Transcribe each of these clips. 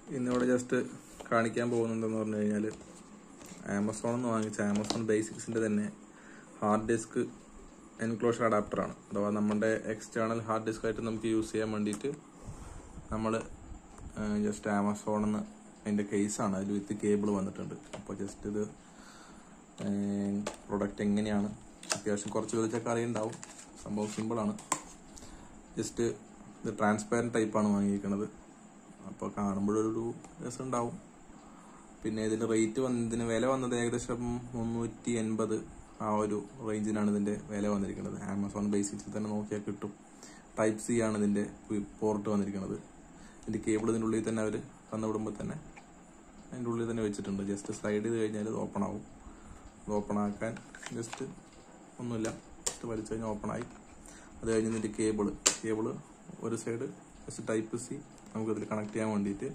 ഇന്നിവിടെ ജസ്റ്റ് കാണിക്കാൻ പോകുന്നുണ്ടെന്ന് പറഞ്ഞു കഴിഞ്ഞാൽ ആമസോണിൽ നിന്ന് വാങ്ങിച്ച ആമസോൺ ബേസിക്സിന്റെ തന്നെ ഹാർഡ് ഡിസ്ക് എൻക്ലോഷർ അഡാപ്റ്ററാണ് അഥവാ നമ്മുടെ എക്സ്റ്റേണൽ ഹാർഡ് ഡിസ്ക് ആയിട്ട് നമുക്ക് യൂസ് ചെയ്യാൻ വേണ്ടിയിട്ട് നമ്മൾ ജസ്റ്റ് ആമസോണിൽ നിന്ന് അതിൻ്റെ കേസാണ് അതിൽ വിത്ത് കേബിൾ വന്നിട്ടുണ്ട് അപ്പോൾ ജസ്റ്റ് ഇത് പ്രൊഡക്റ്റ് എങ്ങനെയാണ് അത്യാവശ്യം കുറച്ച് വിളിച്ചൊക്കെ അറിയുണ്ടാവും സംഭവം സിമ്പിളാണ് ജസ്റ്റ് ഇത് ട്രാൻസ്പാരൻറ്റ് ടൈപ്പാണ് വാങ്ങിയിരിക്കുന്നത് അപ്പോൾ കാണുമ്പോഴൊരു രസം ഉണ്ടാവും പിന്നെ ഇതിന്റെ റേറ്റ് വന്നതിന് വില വന്നത് ഏകദേശം മുന്നൂറ്റി എൺപത് ആ ഒരു റേഞ്ചിനാണ് ഇതിന്റെ വില വന്നിരിക്കുന്നത് ആമസോൺ ബേസിക്സിൽ തന്നെ നോക്കിയാൽ കിട്ടും ടൈപ്പ് സി ആണ് ഇതിന്റെ പോർട്ട് വന്നിരിക്കുന്നത് ഇതിന്റെ കേബിൾ ഇതിൻ്റെ ഉള്ളിൽ തന്നെ അവർ തന്നു വിടുമ്പോൾ തന്നെ അതിൻ്റെ ഉള്ളിൽ തന്നെ വെച്ചിട്ടുണ്ട് ജസ്റ്റ് സ്ലൈഡ് ചെയ്ത് കഴിഞ്ഞാൽ ഇത് ഓപ്പൺ ആവും ഇത് ഓപ്പൺ ആക്കാൻ ജസ്റ്റ് ഒന്നുമില്ല ജസ്റ്റ് വലിച്ചു കഴിഞ്ഞാൽ ഓപ്പൺ ആയി അത് കഴിഞ്ഞ് ഇതിന്റെ കേബിള് കേബിള് ഒരു സൈഡ് ജസ്റ്റ് ടൈപ്പ് സി നമുക്ക് ഇതിൽ കണക്ട് ചെയ്യാൻ വേണ്ടിയിട്ട്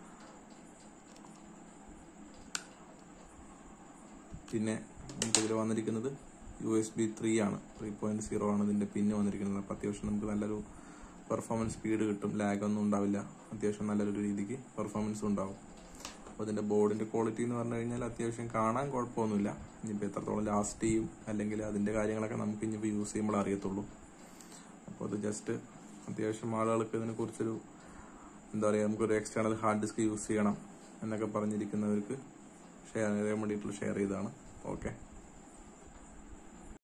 പിന്നെ നമുക്ക് ഇതിൽ വന്നിരിക്കുന്നത് യു എസ് ബി ത്രീ ആണ് ത്രീ പോയിന്റ് സീറോ ആണ് ഇതിന്റെ പിന്നെ വന്നിരിക്കുന്നത് അപ്പോൾ അത്യാവശ്യം നമുക്ക് നല്ലൊരു പെർഫോമൻസ് സ്പീഡ് കിട്ടും ലാഗ് ഒന്നും ഉണ്ടാവില്ല അത്യാവശ്യം നല്ലൊരു രീതിക്ക് പെർഫോമൻസ് ഉണ്ടാവും അപ്പോൾ ഇതിന്റെ ബോർഡിന്റെ ക്വാളിറ്റി എന്ന് പറഞ്ഞു കഴിഞ്ഞാൽ അത്യാവശ്യം കാണാൻ കുഴപ്പമൊന്നുമില്ല ഇനിയിപ്പോൾ എത്രത്തോളം ലാസ്റ്റ് ചെയ്യും അല്ലെങ്കിൽ അതിന്റെ കാര്യങ്ങളൊക്കെ നമുക്ക് ഇനിയിപ്പോൾ യൂസ് ചെയ്യുമ്പോൾ അറിയത്തുള്ളൂ അപ്പോൾ അത് ജസ്റ്റ് അത്യാവശ്യം ആളുകൾക്ക് ഇതിനെ കുറിച്ചൊരു എന്താ പറയുക നമുക്കൊരു എക്സ്റ്റേണൽ ഹാർഡ് ഡിസ്ക് യൂസ് ചെയ്യണം എന്നൊക്കെ പറഞ്ഞിരിക്കുന്നവർക്ക് ഷെയർ ചെയ്യാൻ വേണ്ടിയിട്ടുള്ള ഷെയർ ചെയ്തതാണ് ഓക്കെ